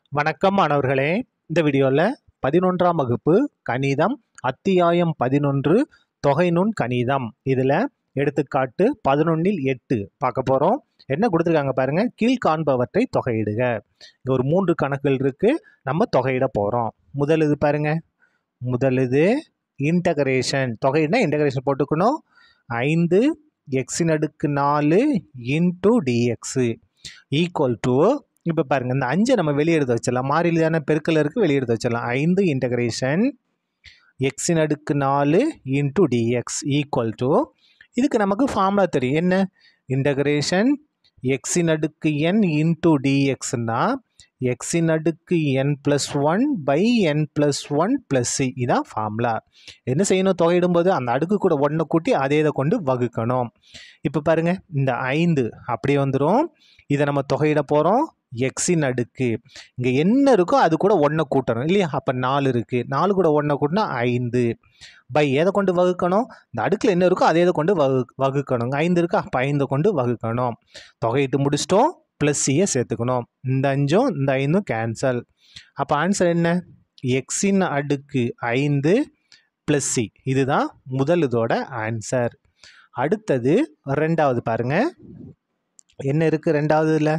வணக்கம் மாணவர்களே இந்த வீடியோவில் பதினொன்றாம் வகுப்பு கணிதம் அத்தியாயம் பதினொன்று தொகை நுண் கணிதம் இதில் எடுத்துக்காட்டு பதினொன்னில் எட்டு பார்க்க போகிறோம் என்ன கொடுத்துருக்காங்க பாருங்க கீழ்காண்பவற்றை தொகையிடுக இங்கே ஒரு மூன்று கணக்குகள் இருக்குது நம்ம தொகையிட போகிறோம் முதல் இது பாருங்க முதல் இது இன்டகரேஷன் தொகையிடனா இன்டகரேஷன் போட்டுக்கணும் ஐந்து எக்ஸின் அடுக்கு நாலு இன்டூ டிஎக்ஸு ஈக்குவல் டு இப்போ பாருங்கள் இந்த அஞ்சை நம்ம வெளியே எடுத்து வச்சிடலாம் மாறிலி தானே பெருக்கல் இருக்குது வெளியே எடுத்து வச்சிடலாம் ஐந்து இன்டகிரேஷன் எக்ஸின் அடுக்கு நாலு இன்டூ டிஎக்ஸ் ஈக்குவல் டு இதுக்கு நமக்கு ஃபார்முலா தெரியும் என்ன இன்டகிரேஷன் எக்ஸின் அடுக்கு என் இன்டூ டிஎக்ஸ்னா எக்ஸின் அடுக்கு n plus one by n plus one plus C இதான் ஃபார்முலா என்ன செய்யணும் தொகையிடும்போது அந்த அடுக்கு கூட ஒன்றை கூட்டி அதே இதை கொண்டு வகுக்கணும் இப்போ பாருங்கள் இந்த ஐந்து அப்படியே வந்துடும் இதை நம்ம தொகையிட போகிறோம் எக்ஸின் அடுக்கு இங்கே என்ன இருக்கோ அது கூட ஒன்றை கூட்டணும் இல்லையா அப்போ நாலு இருக்குது நாலு கூட ஒன்றை கூட்டினா ஐந்து பை எதை கொண்டு வகுக்கணும் இந்த அடுக்கில் என்ன இருக்கோ அதே இதை கொண்டு வகு வகுக்கணும் இங்கே ஐந்து இருக்கா அப்போ ஐந்தை கொண்டு வகுக்கணும் தொகையிட்டு முடிச்சிட்டோம் ப்ளஸ் சியை சேர்த்துக்கணும் இந்த அஞ்சும் இந்த ஐந்தும் கேன்சல் அப்போ ஆன்சர் என்ன எக்ஸின் அடுக்கு ஐந்து ப்ளஸ் சி இதுதான் முதல் இதோட ஆன்சர் அடுத்தது ரெண்டாவது பாருங்க என்ன இருக்குது ரெண்டாவதுல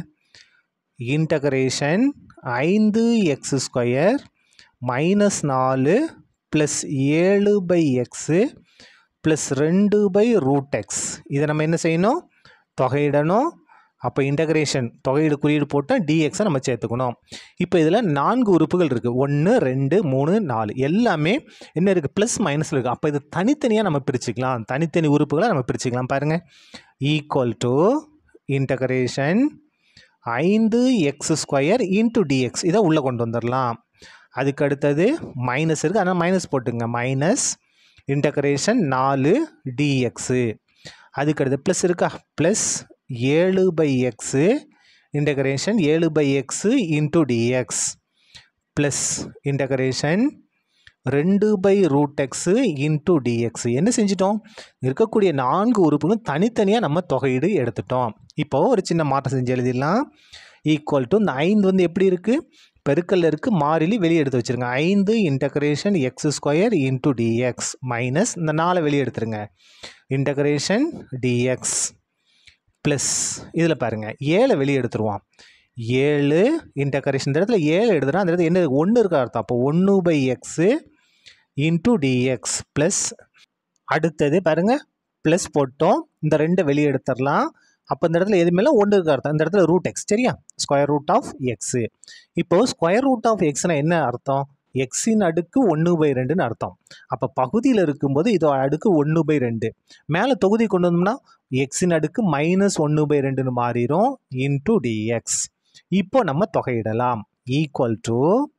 இன்டகரேஷன் ஐந்து எக்ஸ் ஸ்கொயர் மைனஸ் நாலு ப்ளஸ் ஏழு பை எக்ஸு ப்ளஸ் ரெண்டு பை ரூட் எக்ஸ் இதை நம்ம என்ன செய்யணும் தொகையிடணும் அப்போ இன்டகிரேஷன் தொகையீடு குறியீடு போட்டால் டிஎக்ஸை நம்ம சேர்த்துக்கணும் இப்போ இதில் நான்கு உறுப்புகள் இருக்குது ஒன்று ரெண்டு மூணு நாலு எல்லாமே என்ன இருக்குது ப்ளஸ் மைனஸில் இருக்குது அப்போ இது தனித்தனியாக நம்ம பிரிச்சுக்கலாம் தனித்தனி உறுப்புகளை நம்ம பிரிச்சுக்கலாம் பாருங்கள் ஈக்குவல் டு இன்டகரேஷன் ஐந்து எக்ஸ் ஸ்கொயர் இன்ட்டு டிஎக்ஸ் இதை உள்ளே கொண்டு வந்துடலாம் அதுக்கு அடுத்தது மைனஸ் இருக்குது அதனால் மைனஸ் போட்டுங்க மைனஸ் இன்டகரேஷன் நாலு டிஎக்ஸு அதுக்கு அடுத்து ப்ளஸ் இருக்கா ப்ளஸ் ஏழு பை எக்ஸு இன்டகரேஷன் ஏழு by x into dx plus integration ரெண்டு by root x into dx என்ன செஞ்சிட்டோம் இருக்கக்கூடிய நான்கு உறுப்புகளும் தனித்தனியாக நம்ம தொகையீடு எடுத்துட்டோம் இப்போ ஒரு சின்ன மாற்றம் செஞ்சு எழுதிடலாம் ஈக்குவல் டு இந்த ஐந்து வந்து எப்படி இருக்குது பெருக்கல்ல இருக்குது மாறிலி வெளியே எடுத்து வச்சுருங்க ஐந்து integration x square into dx minus இந்த நாலை வெளியே எடுத்துருங்க இன்டகரேஷன் டிஎக்ஸ் ப்ளஸ் இதில் பாருங்கள் ஏழை வெளியே எடுத்துருவோம் ஏழு இன்டகரேஷன் இந்த இடத்துல ஏழு எடுத்துனா அந்த இடத்துல என்ன ஒன்று இருக்க அர்த்தம் அப்போ ஒன்று by x into dx plus அடுத்தது பாருங்கள் ப்ளஸ் போட்டோம் இந்த ரெண்டை வெளியே எடுத்துடலாம் அப்போ இந்த இடத்துல எதுவுமே ஒன்று இருக்க அர்த்தம் இந்த இடத்துல ரூட் எக்ஸ் சரியா ஸ்கொயர் ரூட் ஆஃப் எக்ஸு இப்போது ஸ்கொயர் ரூட் ஆஃப் எக்ஸ்னால் என்ன அர்த்தம் எக்ஸின் அடுக்கு ஒன்று பை ரெண்டுன்னு அர்த்தம் அப்போ பகுதியில் இருக்கும்போது இதோட அடுக்கு ஒன்று பை ரெண்டு மேலே தொகுதி கொண்டு வந்தோம்னா எக்ஸின் அடுக்கு மைனஸ் ஒன்று பை ரெண்டுன்னு மாறிடும் இன்டூ டிஎக்ஸ் இப்போ நம்ம தொகையிடலாம் ஈக்குவல் டு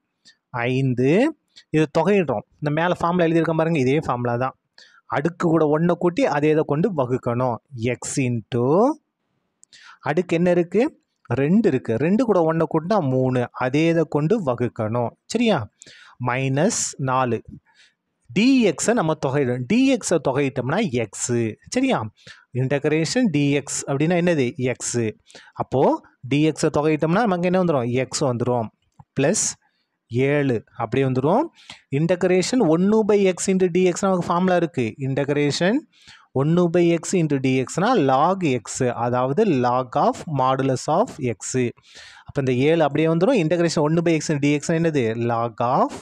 ஐந்து இது தொகையிடுறோம் இந்த மேலே ஃபார்மில் எழுதியிருக்க பாருங்க இதே ஃபார்முலா தான் அடுக்கு கூட ஒன்றை கூட்டி அதே இதை கொண்டு வகுக்கணும் எக்ஸ் இன்ட்டு அடுக்கு என்ன இருக்குது ரெண்டு இருக்குது ரெண்டு கூட ஒன்றை கூட்டினா மூணு அதே இதை கொண்டு வகுக்கணும் சரியா மைனஸ் நாலு டிஎக்ஸை நம்ம தொகையிடும் டிஎக்ஸை தொகையிட்டோம்னா எக்ஸு சரியா இன்டகரேஷன் டிஎக்ஸ் அப்படின்னா என்னது எக்ஸு அப்போது டிஎக்ஸை தொகையிட்டோம்னா நமக்கு என்ன வந்துடும் எக்ஸ் வந்துடும் ப்ளஸ் ஏழு அப்படியே வந்துடும் இன்டகரேஷன் ஒன்று பை எக்ஸ் இன்ட்டு டிஎக்ஸ் நமக்கு ஃபார்முலா இருக்குது இன்டகரேஷன் ஒன்று பை எக்ஸ் இன்ட்டு டிஎக்ஸ்னால் லாக் எக்ஸு அதாவது log of modulus of x அப்போ இந்த ஏழு அப்படியே வந்துடும் இன்டகிரேஷன் ஒன்று பை எக்ஸ் டிஎக்ஸ் என்னது log of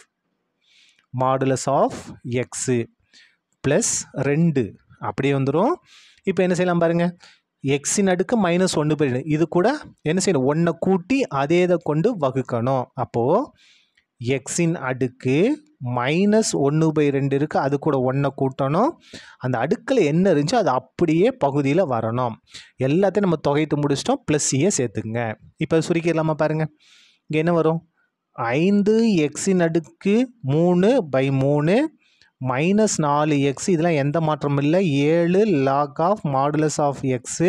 modulus of x plus ரெண்டு அப்படியே வந்துடும் இப்போ என்ன செய்யலாம் பாருங்கள் எக்ஸின் அடுக்கு மைனஸ் ஒன்று பை ரெண்டு இது கூட என்ன செய்யணும் ஒன்றை கூட்டி அதே இதை கொண்டு வகுக்கணும் அப்போது எக்ஸின் அடுக்கு மைனஸ் ஒன்று பை ரெண்டு இருக்குது அது கூட ஒன்றை கூட்டணும் அந்த அடுக்கில் என்ன இருந்துச்சோ அது அப்படியே பகுதியில் வரணும் எல்லாத்தையும் நம்ம தொகையிட்டு முடிச்சிட்டோம் ப்ளஸ் சியை சேர்த்துக்குங்க இப்போ சுருக்கிடலாமா பாருங்கள் இங்கே என்ன வரும் ஐந்து எக்ஸின் அடுக்கு மூணு பை மூணு மைனஸ் நாலு எக்ஸ் இதெல்லாம் எந்த மாற்றமும் இல்லை ஏழு log of modulus of x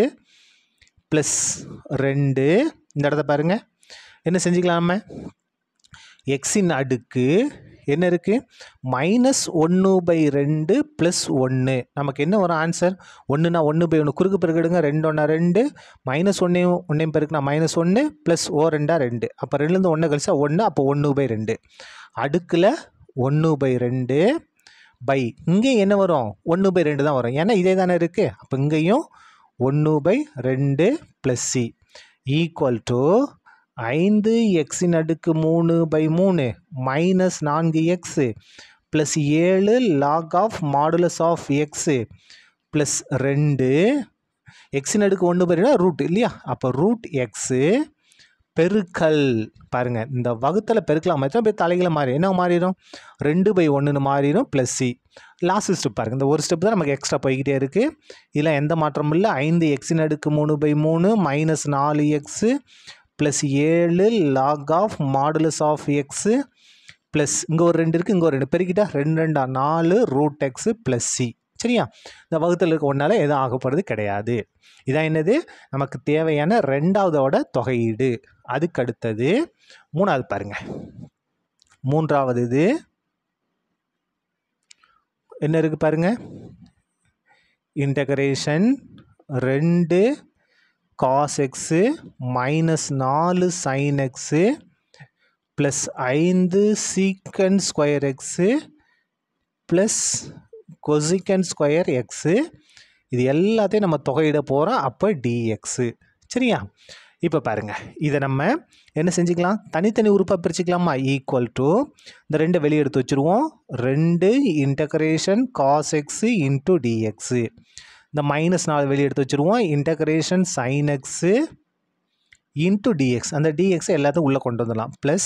plus ரெண்டு இந்த இடத்த பாருங்கள் என்ன செஞ்சுக்கலாம் நம்ம எக்ஸின் அடுக்கு என்ன இருக்குது மைனஸ் ஒன்று பை ரெண்டு ப்ளஸ் ஒன்று நமக்கு என்ன வரும் ஆன்சர் ஒன்றுனா ஒன்று பை ஒன்று குறுக்கு பெருக்கிடுங்க ரெண்டு ஒன்றா ரெண்டு மைனஸ் ஒன்றையும் ஒன்றையும் பெருக்குனா மைனஸ் ஒன்று ப்ளஸ் ஓ ரெண்டா ரெண்டு அப்போ ரெண்டுலேருந்து ஒன்று கழிச்சா ஒன்று அப்போ ஒன்று பை ரெண்டு அடுக்கில் ஒன்று பை ரெண்டு பை இங்கே என்ன வரும் ஒன்று பை ரெண்டு தான் வரும் ஏன்னா இதே தானே இருக்குது அப்போ இங்கேயும் ஒன்று பை ரெண்டு ப்ளஸ் சி ஈக்குவல் டு ஐந்து எக்ஸின் அடுக்கு மூணு பை மூணு மைனஸ் நான்கு எக்ஸு ப்ளஸ் ஏழு log of modulus of x plus ரெண்டு எக்ஸின் அடுக்கு ஒன்று பை ரெண்டு ரூட் இல்லையா அப்போ ரூட் எக்ஸு பெருக்கல் பாருங்க இந்த வகுத்தில் பெருக்கலாம் மாதிரி போய் தலைகளை மாறி என்ன மாறிடும் ரெண்டு பை ஒன்றுன்னு மாறிடும் ப்ளஸ் சி லாஸ்ட் ஸ்டெப் பாருங்க இந்த ஒரு ஸ்டெப் தான் நமக்கு எக்ஸ்ட்ரா போய்கிட்டே இருக்குது இதில் எந்த மாற்றமும் இல்லை ஐந்து எக்ஸின் அடுக்கு மூணு பை மூணு மைனஸ் நாலு எக்ஸு ப்ளஸ் ஏழு log of modulus of x plus இங்கே ஒரு ரெண்டு இருக்குது இங்கே ஒரு ரெண்டு பெருக்கிட்டா ரெண்டு ரெண்டா நாலு ரூட் எக்ஸு ப்ளஸ் சி சரியா இந்த வகுத்தில் இருக்க ஒன்றால் எதுவும் ஆகப்படுறது கிடையாது இதான் என்னது நமக்கு தேவையான ரெண்டாவதோட தொகையீடு அதுக்கு அடுத்தது மூணாவது பாருங்க மூன்றாவது இது என்ன இருக்கு பாருங்க இன்டகரேஷன் ரெண்டு காஸ் எக்ஸு மைனஸ் நாலு சைன் எக்ஸு ப்ளஸ் ஐந்து secant square x plus cosecant square x இது எல்லாத்தையும் நம்ம தொகையிட போகிறோம் அப்போ டிஎக்ஸு சரியா இப்போ பாருங்கள் இதை நம்ம என்ன செஞ்சுக்கலாம் தனித்தனி உறுப்பாக பிரிச்சுக்கலாமா ஈக்குவல் டு இந்த ரெண்டை வெளியே எடுத்து வச்சுருவோம் ரெண்டு integration cos x into dx இந்த மைனஸ் நாலு வெளியே எடுத்து வச்சுருவோம் integration sine x into dx அந்த டிஎக்ஸ் எல்லாத்தையும் உள்ளே கொண்டு வந்துடலாம் ப்ளஸ்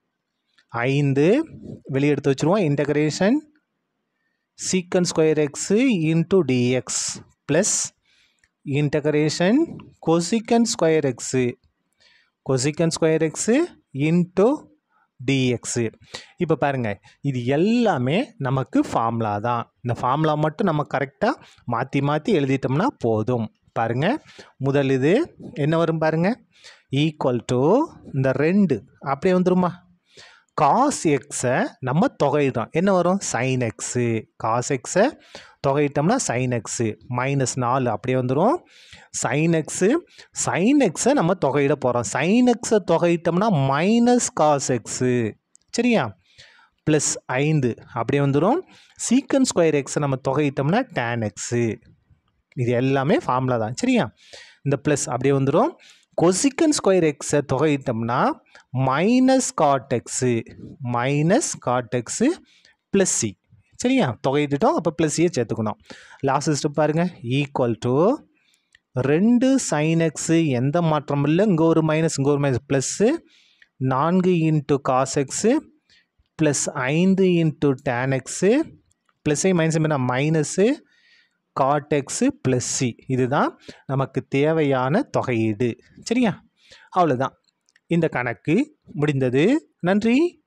ஐந்து வெளியே எடுத்து வச்சுருவோம் integration secant square x into dx plus integration cosecant square x cosecant square x into dx இப்போ பாருங்க இது எல்லாமே நமக்கு ஃபார்முலா தான் இந்த ஃபார்முலா மட்டும் நம்ம கரெக்டாக மாற்றி மாற்றி எழுதிட்டோம்னா போதும் பாருங்க முதல் இது என்ன வரும் பாருங்க ஈக்குவல் டு இந்த ரெண்டு அப்படியே வந்துருமா காஸ் எக்ஸை நம்ம தொகையிட்டோம் என்ன வரும் சைன் எக்ஸு காஸ் எக்ஸை தொகையிட்டோம்னா சைன் எக்ஸு மைனஸ் நாலு அப்படியே வந்துடும் சைன் எக்ஸு சைன் எக்ஸை நம்ம தொகையிட போகிறோம் சைன் எக்ஸை தொகையிட்டோம்னா மைனஸ் காஸ் எக்ஸு சரியா ப்ளஸ் ஐந்து அப்படியே வந்துடும் சீக்கன் ஸ்கொயர் எக்ஸை நம்ம தொகையிட்டோம்னா டேன் எக்ஸு இது எல்லாமே ஃபார்முலா தான் சரியா இந்த ப்ளஸ் அப்படியே வந்துடும் கொசிக்கன் ஸ்கொயர் எக்ஸை தொகையிட்டோம்னா minus cot x minus cot x plus C சரியா தொகையிட்டுட்டோம் அப்போ ப்ளஸ் சியை சேர்த்துக்கணும் லாஸ்ட் ஸ்டெப் பாருங்கள் ஈக்குவல் டு ரெண்டு சைன் எக்ஸு எந்த மாற்றமும் இல்லை இங்கே ஒரு மைனஸ் இங்கே ஒரு மைனஸ் ப்ளஸ்ஸு நான்கு இன்ட்டு காஸ் எக்ஸு ப்ளஸ் ஐந்து இன்ட்டு டேன் எக்ஸு ப்ளஸ்ஸை மைனஸ் என்ன minus cot x plus C இதுதான் நமக்கு தேவையான தொகையீடு சரியா அவ்வளோதான் இந்த கணக்கு முடிந்தது நன்றி